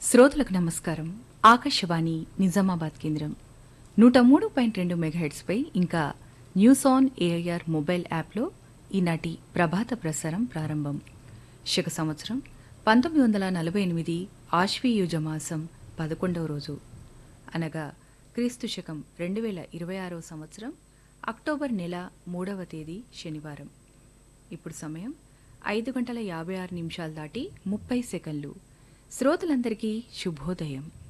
శ్రోతలకు నమస్కారం ఆకాశవాణి నిజామాబాద్ కేంద్రం నూట మూడు పాయింట్ రెండు మెగాహెడ్స్పై ఇంకా న్యూస్ ఆన్ ఏఐఆర్ మొబైల్ యాప్లో ఈనాటి ప్రభాత ప్రసారం ప్రారంభం శక సంవత్సరం పంతొమ్మిది వందల నలభై ఎనిమిది ఆశ్వీయుజ మాసం పదకొండవ రోజు అనగా క్రీస్తు శకం రెండు వేల ఇరవై ఆరవ సంవత్సరం అక్టోబర్ నెల మూడవ తేదీ శనివారం ఇప్పుడు సమయం ఐదు గంటల యాభై ఆరు నిమిషాలు దాటి ముప్పై సెకండ్లు శ్రోతలందరికీ శుభోదయం